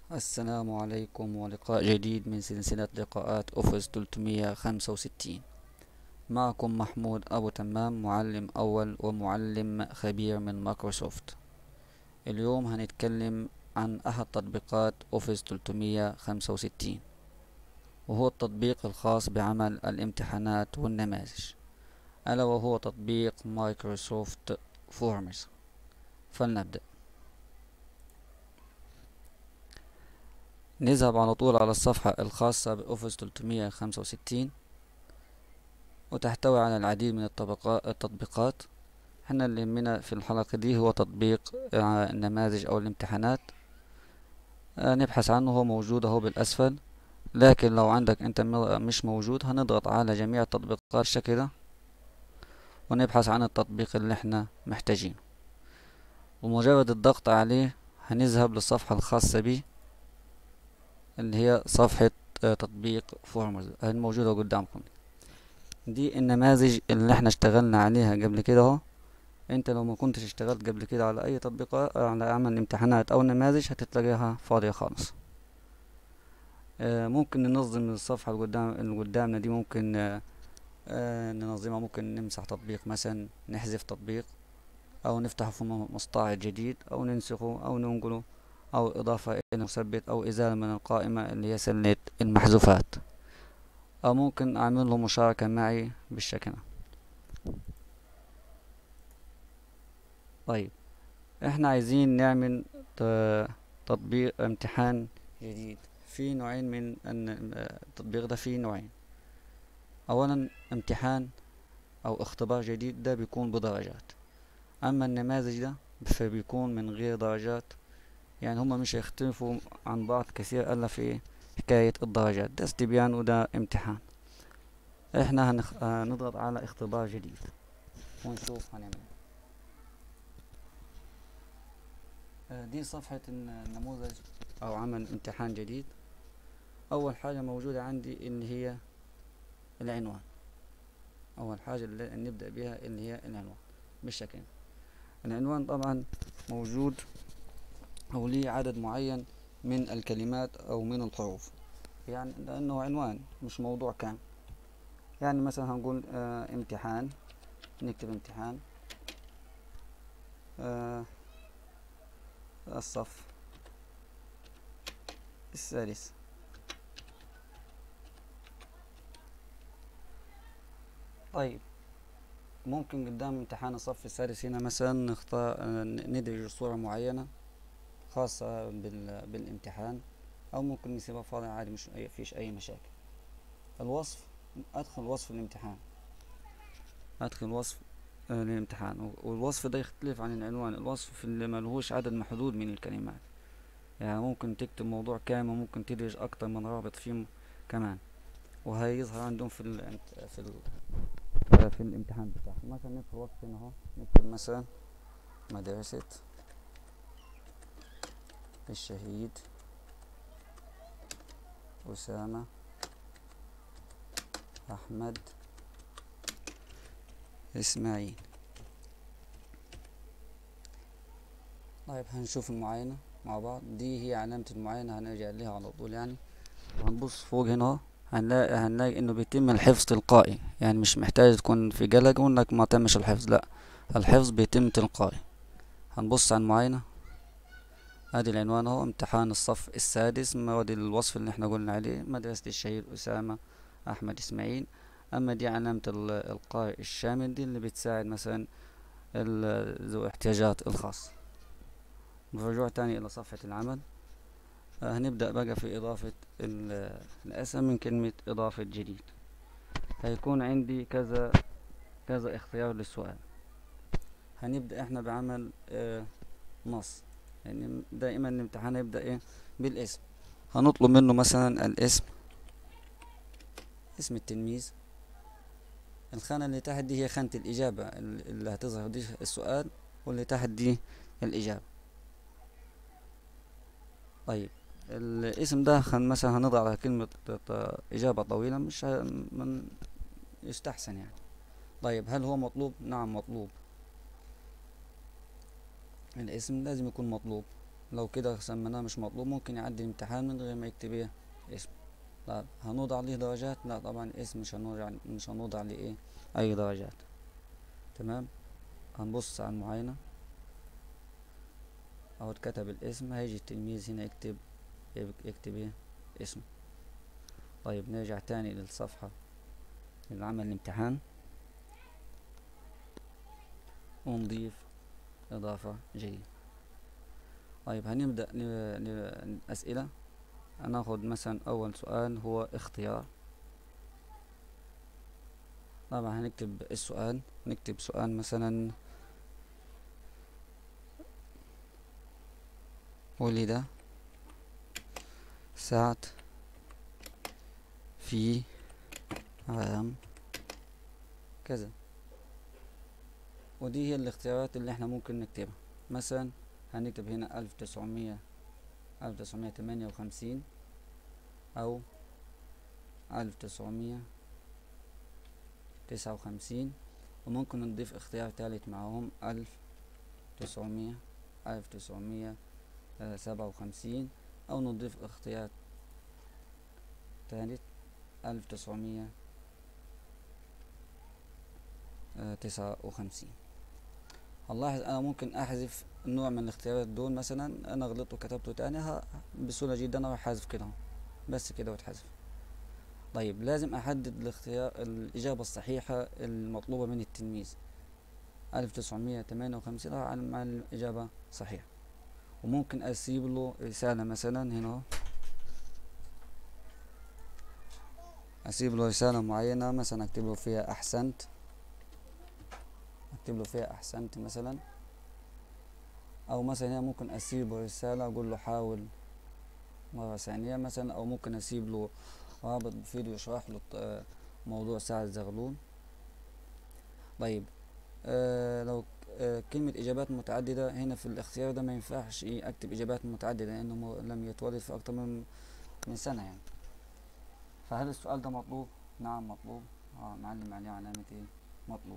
السلام عليكم ولقاء جديد من سلسلة لقاءات أوفيس 365 معكم محمود أبو تمام معلم أول ومعلم خبير من مايكروسوفت اليوم هنتكلم عن أحد تطبيقات أوفيس 365 وهو التطبيق الخاص بعمل الامتحانات والنماذج ألا وهو تطبيق مايكروسوفت فورمز فلنبدأ نذهب على طول على الصفحة الخاصة بأوفيس 365 وتحتوي على العديد من التطبيقات احنا اللي يهمنا في الحلقة دي هو تطبيق آه، النماذج أو الامتحانات آه، نبحث عنه هو موجود اهو بالأسفل لكن لو عندك انت مش موجود هنضغط على جميع التطبيقات بالشكل ده ونبحث عن التطبيق اللي احنا محتاجينه ومجرد الضغط عليه هنذهب للصفحة الخاصة به اللي هي صفحة آه، تطبيق فورمز الموجودة قدامكم دي النماذج اللي احنا اشتغلنا عليها قبل كده اهو انت لو ما كنتش اشتغلت قبل كده على اي تطبيقات على عمل امتحانات او نماذج هتتلاقيها فاضية خالص آه، ممكن ننظم الصفحة اللي قدام اللي قدامنا دي ممكن آه، ننظمها ممكن نمسح تطبيق مثلا نحذف تطبيق او نفتحه في مصطلح جديد او ننسخه او ننقله أو إضافة إلى مثبت أو إزالة من القائمة اللي هي سلة المحذوفات أو ممكن أعمل له مشاركة معي بالشكل طيب احنا عايزين نعمل تطبيق امتحان جديد في نوعين من التطبيق ده فيه نوعين اولا امتحان او اختبار جديد ده بيكون بدرجات اما النماذج ده فبيكون من غير درجات يعني هما مش هيختلفوا عن بعض كثير الا في حكاية الدرجات ده استبيان وده امتحان احنا هنخ... هنضغط على اختبار جديد ونشوف هنعمل آه، دي صفحة النموذج او عمل امتحان جديد اول حاجة موجودة عندي اللي هي العنوان اول حاجة اللي نبدأ بها اللي هي العنوان بالشكل العنوان طبعا موجود أو ليه عدد معين من الكلمات أو من الحروف يعني لأنه عنوان مش موضوع كان يعني مثلا هنقول آه امتحان نكتب امتحان آه الصف السادس طيب ممكن قدام امتحان الصف السادس هنا مثلا نختار آه، ندرج صورة معينة خاصة بالامتحان أو ممكن نسيبها فاضية عادي مش أي فيش أي مشاكل الوصف أدخل وصف الامتحان أدخل وصف آه، للامتحان والوصف ده يختلف عن العنوان الوصف اللي ملهوش عدد محدود من الكلمات يعني ممكن تكتب موضوع كامل ممكن تدرج أكتر من رابط فيه كمان وهيظهر عندهم في ال في ال في الامتحان بتاعهم مثلا ندخل وصف هنا اهو نكتب مثلا مدرسة الشهيد أسامة أحمد إسماعيل طيب هنشوف المعاينة مع بعض دي هي علامة المعاينة هنرجع لها على طول يعني هنبص فوق هنا هنلاقي هنلاقي انه بيتم الحفظ تلقائي يعني مش محتاج تكون في قلق وانك ما تمش الحفظ لا الحفظ بيتم تلقائي هنبص على المعاينة ادي العنوان اهو امتحان الصف السادس وادي الوصف اللي احنا قلنا عليه مدرسة الشهيد أسامة أحمد إسماعيل أما دي علامة القارئ الشامل دي اللي بتساعد مثلا ذو احتياجات الخاصة برجوع تاني إلى صفحة العمل آه، هنبدأ بقى في إضافة الاسم من كلمة إضافة جديد هيكون عندي كذا كذا اختيار للسؤال هنبدأ احنا بعمل اه نص يعني دائما الامتحان يبدأ ايه بالاسم هنطلب منه مثلا الاسم اسم التلميذ الخانة اللي تحت دي هي خانة الإجابة اللي هتظهر دي السؤال واللي تحت دي الإجابة طيب الاسم ده خن مثلا هنضع على كلمة إجابة طويلة مش من يستحسن يعني طيب هل هو مطلوب؟ نعم مطلوب الاسم لازم يكون مطلوب لو كده سميناه مش مطلوب ممكن يعدي الامتحان من غير ما يكتب ايه اسم طيب هنوضع عليه درجات لا طبعا اسم مش هنوضع مش هنوضع عليه ايه اي درجات تمام هنبص على المعاينة اهو اتكتب الاسم هيجي التلميذ هنا يكتب يكتب ايه اسمه طيب نرجع تاني للصفحة العمل الامتحان ونضيف إضافة جديدة طيب هنبدأ أسئلة هناخد مثلا أول سؤال هو اختيار طبعا هنكتب السؤال نكتب سؤال مثلا ولد سعد في عام كذا ودي هي الاختيارات اللي احنا ممكن نكتبها مثلا هنكتب هنا ألف تسعمية ألف تسعمية تمانية وخمسين أو ألف تسعمية تسعة وخمسين وممكن نضيف اختيار تالت معاهم ألف تسعمية ألف تسعمية سبعة وخمسين أو نضيف اختيار تالت ألف تسعمية تسعة وخمسين هنلاحظ أنا ممكن أحذف نوع من الاختيارات دول مثلا أنا غلطت وكتبته تاني بسهولة جدا أروح حذف كده بس كده وتحذف طيب لازم أحدد الاختيار الإجابة الصحيحة المطلوبة من التلميذ ألف تسعمية تمانية وخمسين مع الإجابة صحيحة وممكن أسيب له رسالة مثلا هنا أسيب له رسالة معينة مثلا أكتب له فيها أحسنت أكتب له فيها أحسنت مثلا أو مثلا هنا ممكن أسيب له رسالة أقول له حاول مرة ثانية مثلا أو ممكن أسيب له رابط فيديو يشرح له موضوع ساعة زغلول طيب آه لو آه كلمة إجابات متعددة هنا في الاختيار ده ما ينفعش إيه أكتب إجابات متعددة لأنه لم يتولد في أكتر من من سنة يعني فهل السؤال ده مطلوب؟ نعم مطلوب اه معلم عليه علامة ايه؟ مطلوب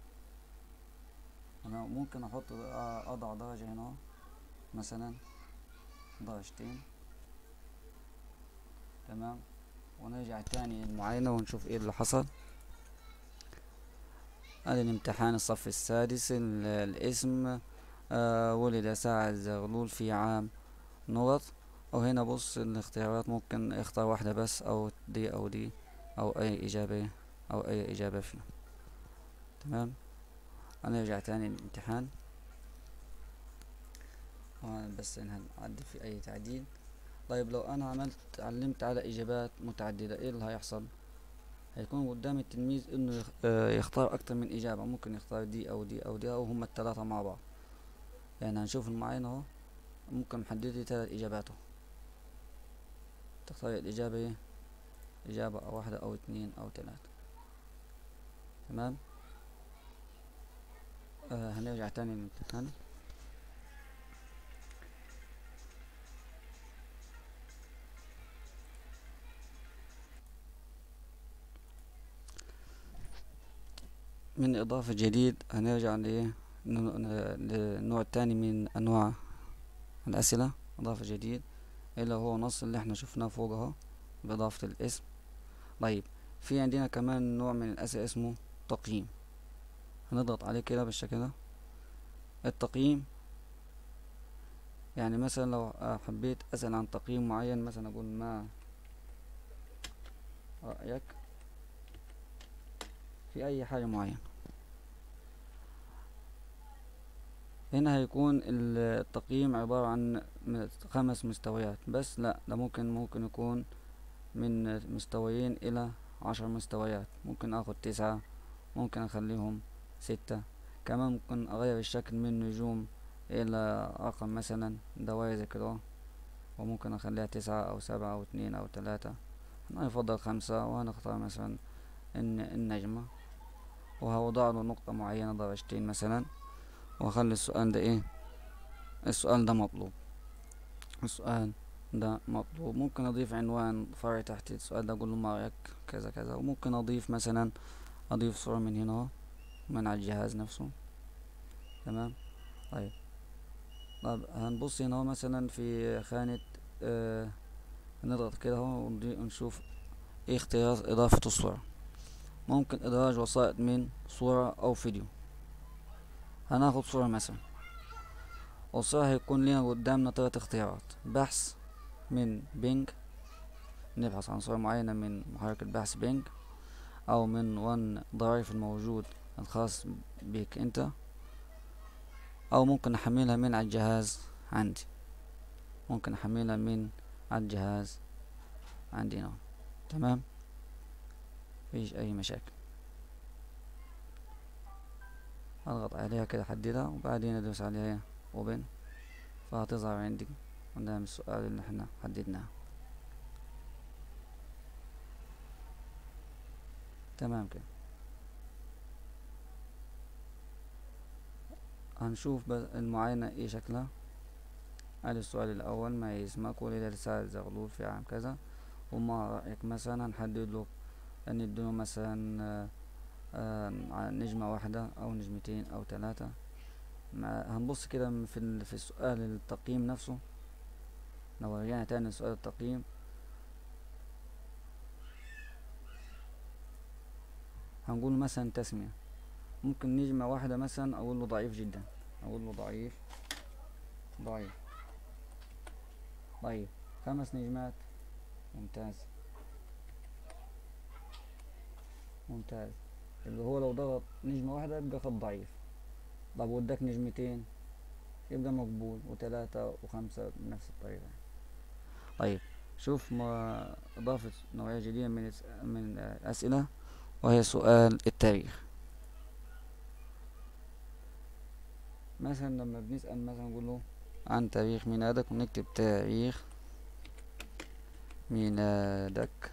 أنا ممكن أحط أضع درجة هنا مثلا درجتين تمام ونرجع تاني المعاينة ونشوف ايه اللي حصل ادي الامتحان الصف السادس الاسم آه ولد سعد زغلول في عام نورط او هنا بص الاختيارات ممكن اختار واحدة بس او دي او دي او اي اجابة او اي اجابة فيها تمام هنرجع تاني للامتحان بس هنعدل في اي تعديل طيب لو انا عملت علمت على اجابات متعددة ايه اللي هيحصل هيكون قدام التلميذ انه يختار اكتر من اجابة ممكن يختار دي او دي او دي او هما التلاتة مع بعض يعني هنشوف المعاينة اهو ممكن محدد لي تلات اجابات تختار الاجابة ايه اجابة او واحدة او اتنين او تلاتة تمام آه هنرجع تاني للامتحان من إضافة جديد هنرجع للنوع التاني من أنواع الأسئلة إضافة جديد اللي هو نص اللي احنا شفناه فوق اهو بإضافة الاسم طيب في عندنا كمان نوع من الأسئلة اسمه تقييم هنضغط عليه كده بالشكل ده التقييم يعني مثلا لو حبيت أسأل عن تقييم معين مثلا أقول ما رأيك في أي حاجة معينة هنا هيكون التقييم عبارة عن خمس مستويات بس لا ده ممكن ممكن يكون من مستويين إلى عشر مستويات ممكن أخد تسعة ممكن أخليهم ستة كمان ممكن أغير الشكل من نجوم إلى رقم مثلا دواير زي كده وممكن أخليها تسعة أو سبعة أو اتنين أو تلاتة أنا يفضل خمسة وهنختار مثلا النجمة وهوضع له نقطة معينة درجتين مثلا واخلي السؤال ده ايه السؤال ده مطلوب السؤال ده مطلوب ممكن اضيف عنوان فرع تحت السؤال ده اقول له ما رايك كذا كذا وممكن اضيف مثلا اضيف صورة من هنا من على الجهاز نفسه تمام طيب طب هنبص هنا مثلا في خانة آه نضغط كده اهو ونشوف ايه اختيار اضافة الصورة ممكن ادراج وسائط من صورة او فيديو هناخد صورة مثلا والصورة هيكون لنا قدامنا تلات اختيارات بحث من بينج نبحث عن صورة معينة من محرك البحث بينج او من ون درايف الموجود الخاص بيك انت او ممكن احملها من على الجهاز عندي ممكن احملها من على الجهاز عندي هنا تمام مفيش اي مشاكل اضغط عليها كده احددها وبعدين ادوس عليها اوبن فهتظهر عندي قدام السؤال اللي احنا حددناه تمام كده هنشوف المعاينة ايه شكلها ادي السؤال الاول ما اسمك ولد رسالة زغلول في عام كذا وما رأيك مثلا هنحدد له نديله مثلا آه، آه، نجمة واحدة او نجمتين او ثلاثة هنبص كده في في السؤال التقييم نفسه لو رجعنا تاني لسؤال التقييم هنقول مثلا تسمية ممكن نجمة واحدة مثلا اقول له ضعيف جدا اقول له ضعيف ضعيف طيب خمس نجمات ممتاز ممتاز اللي هو لو ضغط نجمة واحدة يبقى خط ضعيف طب وداك نجمتين يبقى مقبول وثلاثة وخمسة بنفس الطريقة طيب شوف ما إضافة نوعية جديدة من من الأسئلة وهي سؤال التاريخ مثلا لما بنسأل مثلا نقول له عن تاريخ ميلادك ونكتب تاريخ ميلادك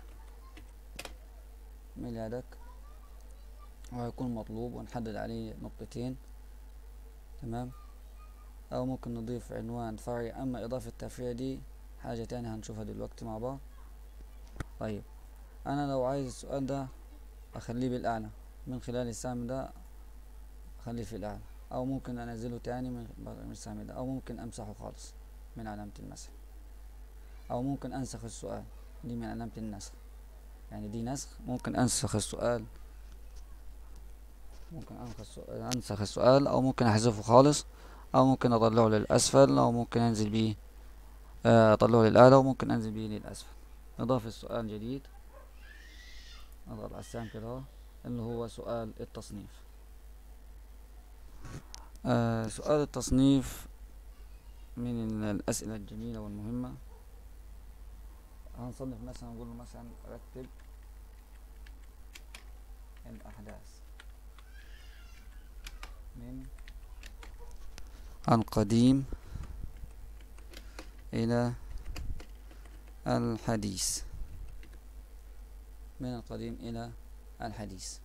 ميلادك وهيكون مطلوب ونحدد عليه نقطتين تمام او ممكن نضيف عنوان فرعي اما اضافة التفريع دي حاجة تانية هنشوفها دلوقتي مع بعض طيب انا لو عايز السؤال ده اخليه بالاعلى من خلال السهم ده اخليه في الاعلى او ممكن انزله تاني من السهم ده او ممكن امسحه خالص من علامة المسح او ممكن انسخ السؤال دي من علامة النسخ يعني دي نسخ ممكن انسخ السؤال ممكن انسخ السؤال او ممكن احذفه خالص او ممكن اطلعه للاسفل او ممكن انزل بيه آه، اطلعه للاعلى وممكن انزل بيه للاسفل اضافة سؤال جديد اضغط على السهم كده اللي هو سؤال التصنيف آه سؤال التصنيف من الاسئلة الجميلة والمهمة هنصنف مثلا نقول له مثلا رتب الأحداث من القديم إلى الحديث من القديم إلى الحديث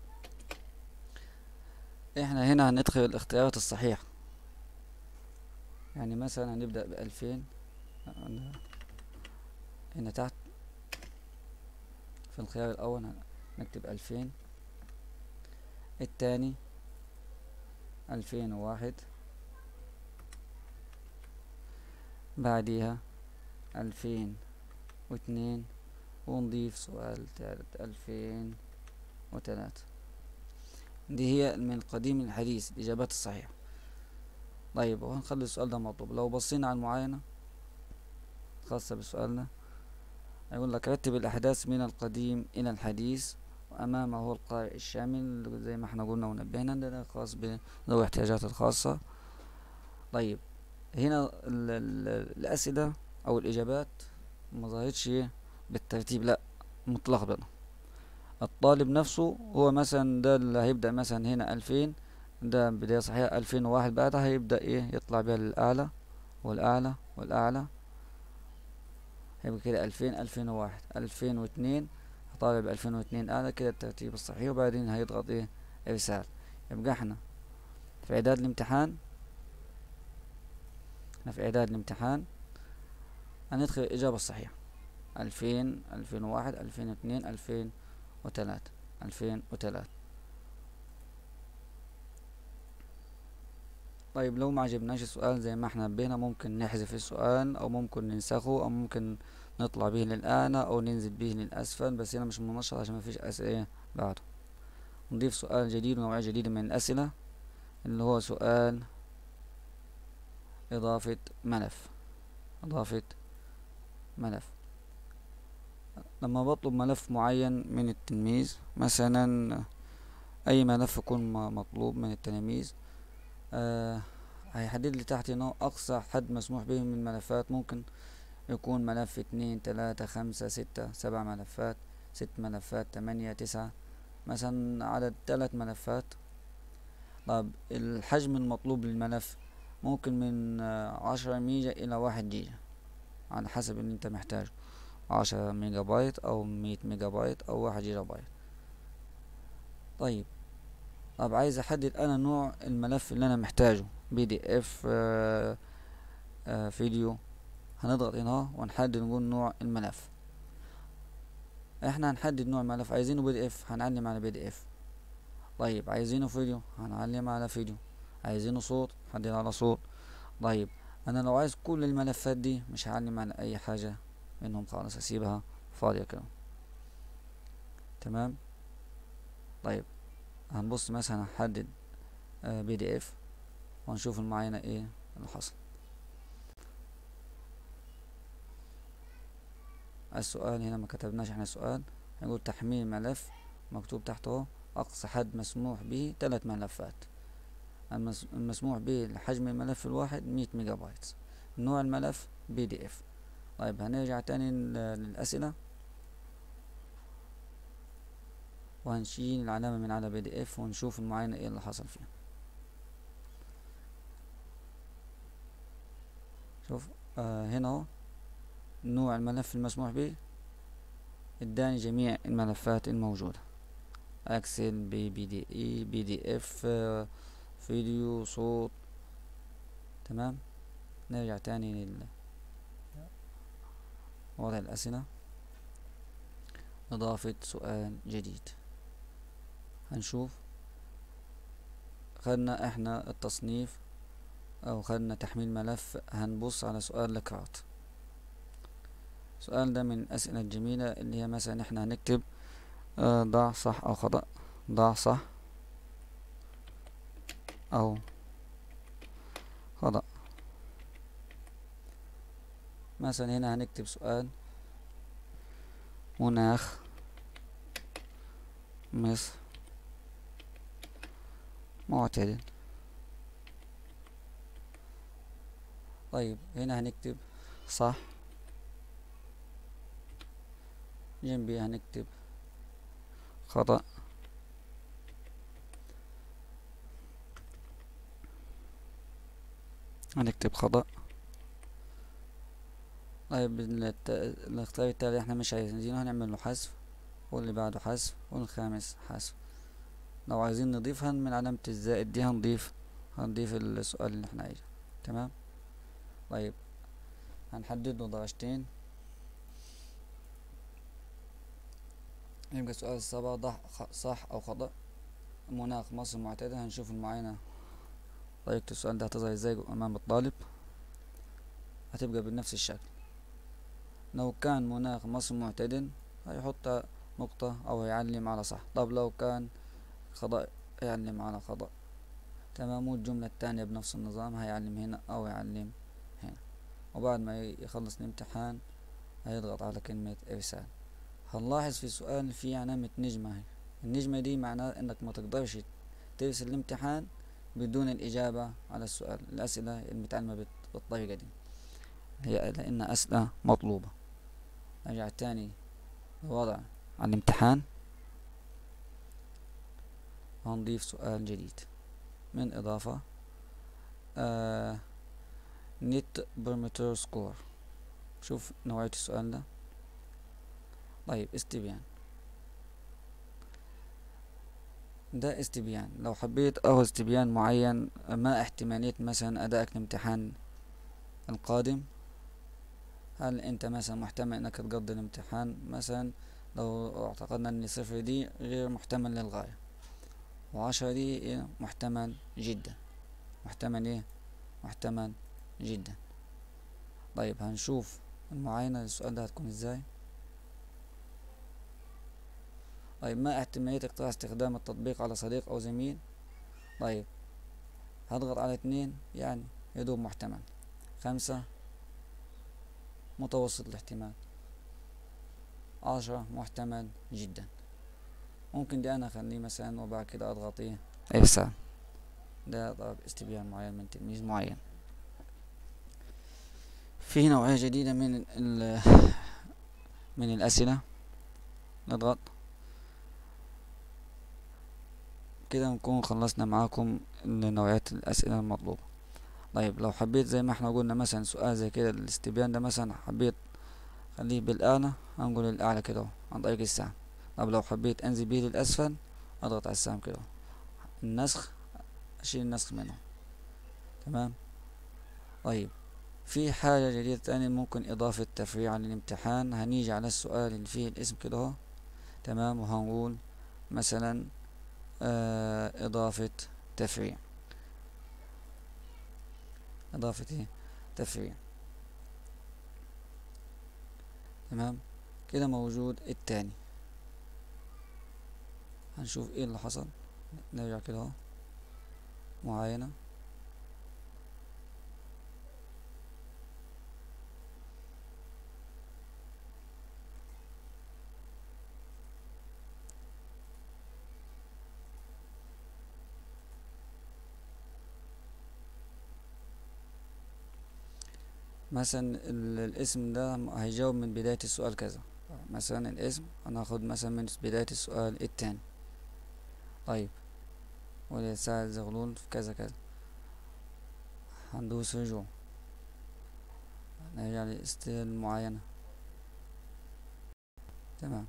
احنا هنا هندخل الاختيارات الصحيحة يعني مثلا هنبدأ بألفين هنا تحت في الخيار الأول نكتب ألفين التاني ألفين وواحد بعديها ألفين واثنين ونضيف سؤال ثالث ألفين وثلاثة دي هي من القديم الحديث الإجابات الصحيحة طيب وهنخلي السؤال ده مطلوب لو بصينا على المعاينة خاصة بسؤالنا يقول لك رتب الأحداث من القديم إلى الحديث وأمامه هو القارئ الشامل زي ما احنا قلنا ونبهنا ده خاص بذوي الاحتياجات الخاصة طيب هنا ال ال الأسئلة أو الإجابات ما ظهرتش بالترتيب لأ متلخبطة الطالب نفسه هو مثلا ده اللي هيبدأ مثلا هنا ألفين ده بداية صحيحة ألفين وواحد بعدها هيبدأ إيه يطلع بيها للأعلى والأعلى والأعلى هيبقى كده ألفين ألفين وواحد ألفين واتنين طالب ألفين واتنين أعلى كده الترتيب الصحيح وبعدين هيضغط إيه إرسال يبقى إحنا في إعداد الامتحان احنا في إعداد الامتحان هندخل الإجابة الصحيحة ألفين ألفين وواحد ألفين واتنين ألفين وتلاتة ألفين وتلاتة طيب لو ما عجبناش السؤال زي ما احنا بينا ممكن نحذف السؤال او ممكن ننسخه او ممكن نطلع به للأعلى او ننزل به للأسفل بس هنا مش منشط عشان مفيش أسئلة بعده نضيف سؤال جديد ونوعية جديدة من الأسئلة اللي هو سؤال إضافة ملف إضافة ملف لما بطلب ملف معين من التلميذ مثلا أي ملف يكون مطلوب من التلاميذ آه هيحدد لي تحت هنا أقصى حد مسموح به من الملفات ممكن يكون ملف اتنين تلاتة خمسة ستة سبع ملفات ست ملفات تمانية تسعة مثلا عدد تلات ملفات طب الحجم المطلوب للملف ممكن من عشرة ميجا إلى واحد جيجا على حسب اللي انت محتاجه عشرة ميجا بايت أو مية ميجا بايت أو واحد جيجا بايت طيب طب عايز أحدد أنا نوع الملف اللي أنا محتاجه بي دي اف آه آه فيديو هنضغط هنا ونحدد نقول نوع الملف احنا هنحدد نوع الملف عايزينه بي دي اف هنعلم على بي دي اف طيب عايزينه فيديو هنعلم على فيديو عايزينه صوت نحدد على صوت طيب انا لو عايز كل الملفات دي مش هعلم على اي حاجة منهم خالص اسيبها فاضية كده تمام طيب هنبص مثلا هنحدد بي دي اف ونشوف المعاينة ايه اللي حصل السؤال هنا ما كتبناش احنا سؤال هنقول تحميل ملف مكتوب تحته اقصى حد مسموح به ثلاث ملفات المسموح به لحجم الملف الواحد مية ميجا بايت نوع الملف بي دي اف طيب هنرجع تاني للأسئلة وهنشيل العلامة من على بي دي اف ونشوف المعاينة ايه اللي حصل فيها شوف آه هنا اهو نوع الملف المسموح به اداني جميع الملفات الموجودة اكسل بي بي دي اي بي دي اف فيديو صوت تمام نرجع تاني لل وضع الأسئلة إضافة سؤال جديد هنشوف خدنا احنا التصنيف او خدنا تحميل ملف هنبص على سؤال لكرات السؤال ده من الأسئلة الجميلة اللي هي مثلا احنا هنكتب آه ضع صح أو خطأ ضع صح أو خطأ مثلا هنا هنكتب سؤال مناخ مصر معتدل طيب هنا هنكتب صح جنبي هنكتب خطأ هنكتب خطأ طيب الاختيار التالي احنا مش عايزينه هنعمل له حذف واللي بعده حذف والخامس حذف لو عايزين نضيفها من علامة الزائد دي هنضيف هنضيف السؤال اللي احنا عايزه تمام طيب هنحدد له درجتين يبقى السؤال السابع ضح صح أو خطأ مناخ مصر معتدل هنشوف المعاينة طريقة السؤال ده هتظهر ازاي أمام الطالب هتبقى بنفس الشكل لو كان مناخ مصر معتدل هيحط نقطة أو هيعلم على صح طب لو كان خطأ يعلم على خطأ تمام والجملة التانية بنفس النظام هيعلم هنا أو يعلم هنا وبعد ما يخلص الامتحان هيضغط على كلمة إرسال هنلاحظ في السؤال في علامة نجمة هي النجمة دي معناها انك ما تقدرش ترسل الامتحان بدون الإجابة على السؤال الأسئلة المتعلمة بالطريقة دي هي لأن أسئلة مطلوبة نرجع تاني لوضع على الامتحان وهنضيف سؤال جديد من إضافة آه نت برمتر سكور شوف نوعية السؤال ده طيب استبيان ده استبيان لو حبيت أو استبيان معين ما احتمالية مثلا أدائك الامتحان القادم هل أنت مثلا محتمل أنك تقضي الامتحان مثلا لو اعتقدنا أن صفر دي غير محتمل للغاية وعشرة دي محتمل جدا محتمل ايه محتمل جدا طيب هنشوف المعاينة للسؤال ده هتكون ازاي طيب ما احتمالية اقتراح استخدام التطبيق على صديق او زميل طيب هضغط على اتنين يعني يدوب محتمل خمسة متوسط الاحتمال عشرة محتمل جدا ممكن دي انا اخليه مثلا وبعد كده اضغط ايه ارسال ده طلب استبيان معين من تلميذ معين في نوعية جديدة من ال من الأسئلة نضغط كده نكون خلصنا معاكم نوعيات الأسئلة المطلوبة طيب لو حبيت زي ما احنا قلنا مثلا سؤال زي كده الاستبيان ده مثلا حبيت خليه بالأعلى هنقول الأعلى كده عن طريق السهم طب لو حبيت أنزل بيه للأسفل أضغط على السهم كده النسخ أشيل النسخ منه تمام طيب في حاجة جديدة تانية ممكن إضافة تفريع للامتحان هنيجي على السؤال اللي فيه الاسم كده اهو تمام وهنقول مثلا آه إضافة تفريع إضافة إيه تفريع تمام كده موجود التاني هنشوف ايه اللي حصل نرجع كده اهو معاينة مثلا الاسم ده هيجاوب من بداية السؤال كذا مثلا الاسم انا هاخد مثلا من بداية السؤال التاني طيب ولسعد زغلول في كذا كذا هندوس رجوع نرجع لاستيل معينة تمام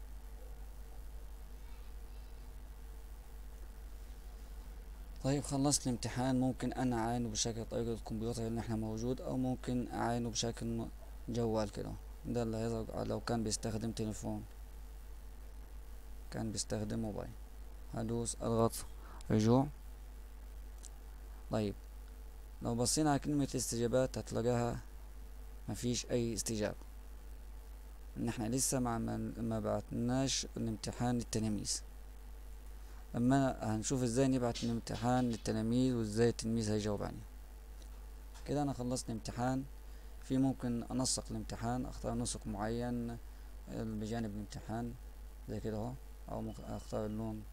طيب خلصت الامتحان ممكن انا اعاينه بشكل طريقة الكمبيوتر اللي احنا موجود او ممكن اعاينه بشكل جوال كده ده اللي هيظهر لو كان بيستخدم تليفون كان بيستخدم موبايل هدوس اضغط رجوع طيب لو بصينا على كلمة الاستجابات هتلاقيها مفيش اي استجابة ان احنا لسه ما ما بعتناش الامتحان للتلاميذ اما هنشوف ازاي نبعت الامتحان للتلاميذ وازاي التلميذ هيجاوب عليه كده انا خلصت الامتحان في ممكن انسق الامتحان اختار نسق معين بجانب الامتحان زي كده اهو او ممكن اختار اللون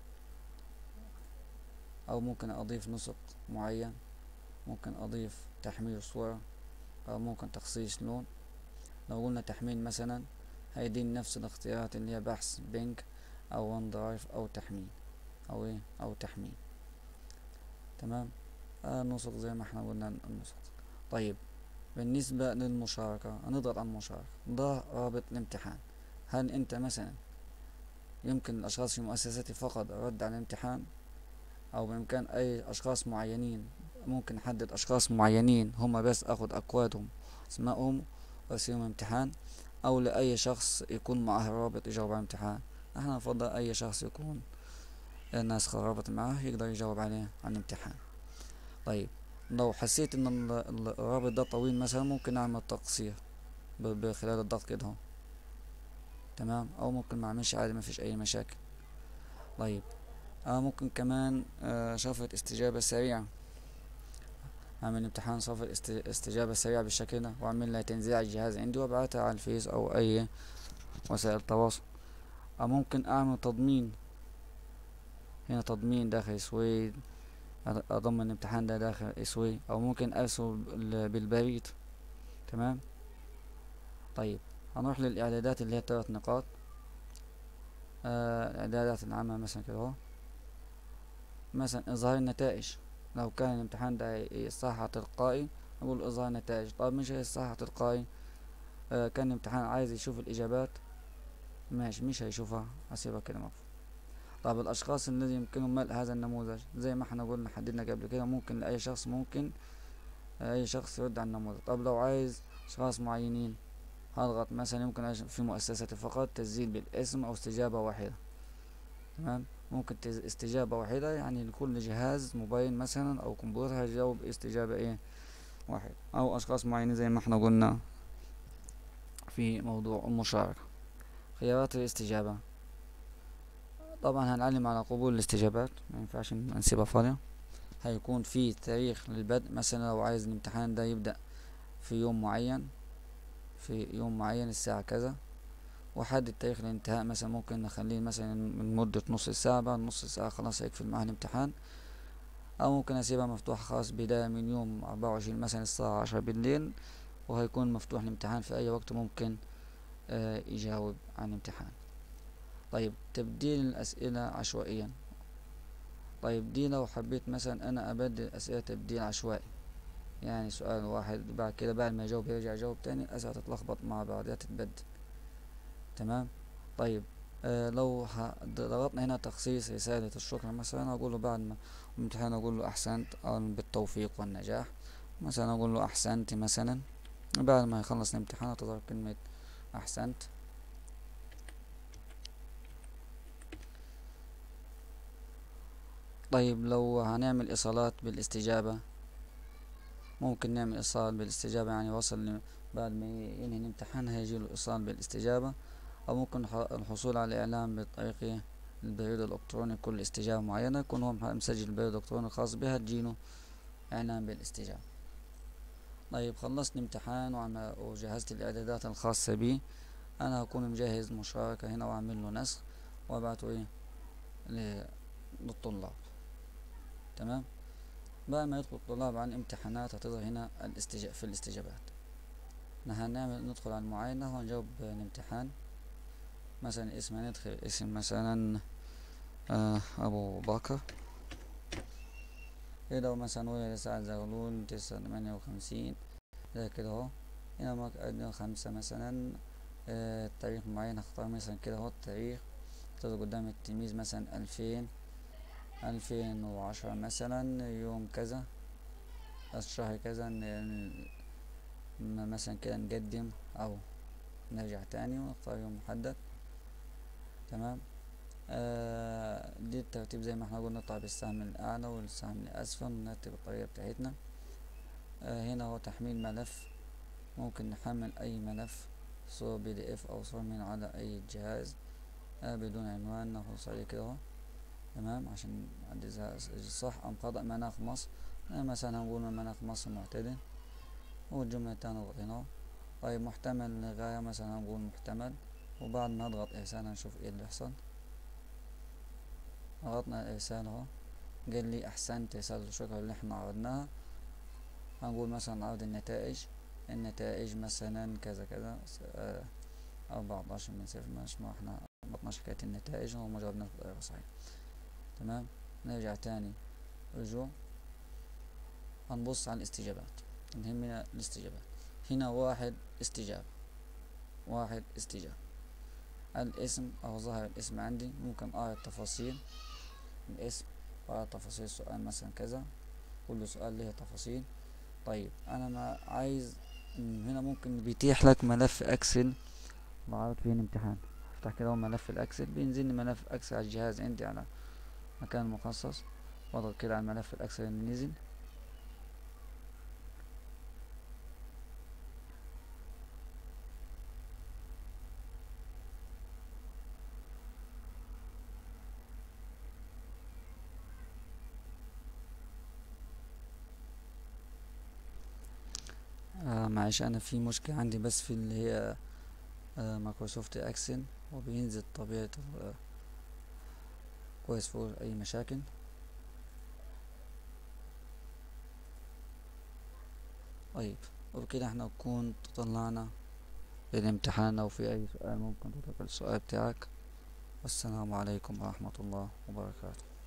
او ممكن اضيف نسق معين ممكن اضيف تحميل صورة او ممكن تخصيص لون لو قلنا تحميل مثلا هيديني نفس الاختيارات اللي هي بحث بينك او ون درايف او تحميل او ايه او تحميل تمام آه نسق زي ما احنا قلنا النسق طيب بالنسبة للمشاركة هنضغط على المشاركة ضع رابط الامتحان هل انت مثلا يمكن الاشخاص في مؤسستي فقط الرد على الامتحان او بامكان اي اشخاص معينين ممكن احدد اشخاص معينين هم بس اخد اكوادهم اسمائهم واسيهم امتحان او لاي شخص يكون معه رابط يجاوب على الامتحان احنا نفضل اي شخص يكون الناس رابط معاه يقدر يجاوب عليه عن الامتحان طيب لو حسيت ان الرابط ده طويل مثلا ممكن اعمل تقصير بخلال الضغط كده اهو تمام او ممكن ما اعملش عادي ما فيش اي مشاكل طيب آه ممكن كمان آه شفرة استجابة سريعة اعمل امتحان صفر استجابة سريعة بالشكل ده واعمل لها تنزيل على الجهاز عندي وابعتها على الفيس او اي وسائل تواصل او ممكن اعمل تضمين هنا تضمين داخل سويد اضمن الامتحان ده داخل سويد او ممكن ارسل بالبريد تمام طيب هنروح للاعدادات اللي هي ثلاث نقاط آه الاعدادات العامة مثلا كده اهو مثلا اظهار النتائج لو كان الامتحان ده يصحح تلقائي نقول اظهار نتائج طيب مش هيصحح تلقائي آه كان الامتحان عايز يشوف الاجابات ماشي مش هيشوفها هسيبها كده مقفول طب الاشخاص الذي يمكنهم ملء هذا النموذج زي ما احنا قلنا حددنا قبل كده ممكن لاي شخص ممكن اي شخص يرد على النموذج طب لو عايز اشخاص معينين هضغط مثلا يمكن في مؤسسة فقط تسجيل بالاسم او استجابة واحدة تمام ممكن استجابة واحدة يعني لكل جهاز موبايل مثلا او كمبيوتر هيجاوب استجابة ايه واحد او اشخاص معينين زي ما احنا قلنا في موضوع المشاركة خيارات الاستجابة طبعا هنعلم على قبول الاستجابات ما ينفعش نسيبها فاضية هيكون في تاريخ للبدء مثلا لو عايز الامتحان ده يبدأ في يوم معين في يوم معين الساعة كذا وحدد تاريخ الانتهاء مثلا ممكن نخليه مثلا من مدة نص ساعة بعد نص ساعة خلاص هيقفل معاه الامتحان أو ممكن أسيبها مفتوحة خلاص بداية من يوم أربعة وعشرين مثلا الساعة عشرة بالليل وهيكون مفتوح الامتحان في أي وقت ممكن آه يجاوب عن الامتحان طيب تبديل الأسئلة عشوائيا طيب دي لو حبيت مثلا أنا أبدل أسئلة تبديل عشوائي يعني سؤال واحد بعد كده بعد ما يجاوب يرجع يجاوب تاني الأسئلة تتلخبط مع بعضها تتبدل تمام طيب آه لو ضغطنا هنا تخصيص رسالة الشكر مثلا أقول له بعد ما الامتحان أقول له أحسنت أو بالتوفيق والنجاح مثلا أقول له أحسنت مثلا بعد ما يخلص الامتحان تظهر كلمة أحسنت طيب لو هنعمل إيصالات بالاستجابة ممكن نعمل إيصال بالاستجابة يعني وصل بعد ما ينهي الامتحان هيجيله إيصال بالاستجابة أو ممكن الحصول على إعلان بطريق البريد الإلكتروني كل استجابة معينة يكون هو مسجل البريد الإلكتروني الخاص بها تجيله إعلان بالاستجابة طيب خلصت الامتحان وجهزت الإعدادات الخاصة بي أنا هكون مجهز مشاركة هنا وأعمل له نسخ وأبعته إيه للطلاب تمام بعد ما يدخل الطلاب على الامتحانات هتظهر هنا الاستجابة في الاستجابات هنعمل ندخل على المعاينة ونجاوب الامتحان مثلا اسم ندخل اسم مثلا آه أبو بكر كده مثلا وهي سعد زغلول تسعة تمانية وخمسين زي كده اهو هنا مقعد خمسة مثلا آه تاريخ معين هختار مثلا كده اهو التاريخ تظهر قدام التلميذ مثلا ألفين ألفين وعشرة مثلا يوم كذا الشهر كذا مثلا كده نقدم أو نرجع تاني ونختار يوم محدد تمام آه دي الترتيب زي ما احنا قلنا نطلع بالسهم الأعلى والسهم الأسفل نرتب الطريقة بتاعتنا آه هنا هو تحميل ملف ممكن نحمل أي ملف صورة بي دي اف أو صورة من على أي جهاز آه بدون عنوان نخلص عليه كده تمام عشان نعدلها صح أم خطأ مناخ مصر آه مثلا هنقول مناخ مصر معتدل والجملة التانية نضغط طيب محتمل لغاية مثلا هنقول محتمل وبعد ما اضغط ارسال هنشوف ايه اللي يحصل ضغطنا الارسال اهو قال لي احسنت ارسال الشكر اللي احنا عرضناها هنقول مثلا عرض النتائج النتائج مثلا كذا كذا آه، أربعتاشر من صفر مش ما احنا مضبطناش حكاية النتائج وما جاوبناش بطريقة صحيحة تمام نرجع تاني رجوع هنبص على الاستجابات نهمنا الاستجابات هنا واحد استجابة واحد استجابة الاسم أو ظهر الاسم عندي ممكن أقرأ التفاصيل الاسم وأقرأ تفاصيل السؤال مثلا كذا كل سؤال له تفاصيل طيب أنا ما عايز هنا ممكن بيتيح لك ملف أكسل بعرض فيه الامتحان افتح كده ملف الأكسل بينزل لي ملف أكسل على الجهاز عندي على مكان مخصص واضغط كده على الملف الأكسل اللي نزل معلش انا في مشكلة عندي بس في اللي هي آه، مايكروسوفت اكسل وبينزل طبيعة آه، كويس فور اي مشاكل طيب وبكده احنا نكون طلعنا للامتحان او في اي سؤال ممكن تطلق السؤال بتاعك والسلام عليكم ورحمة الله وبركاته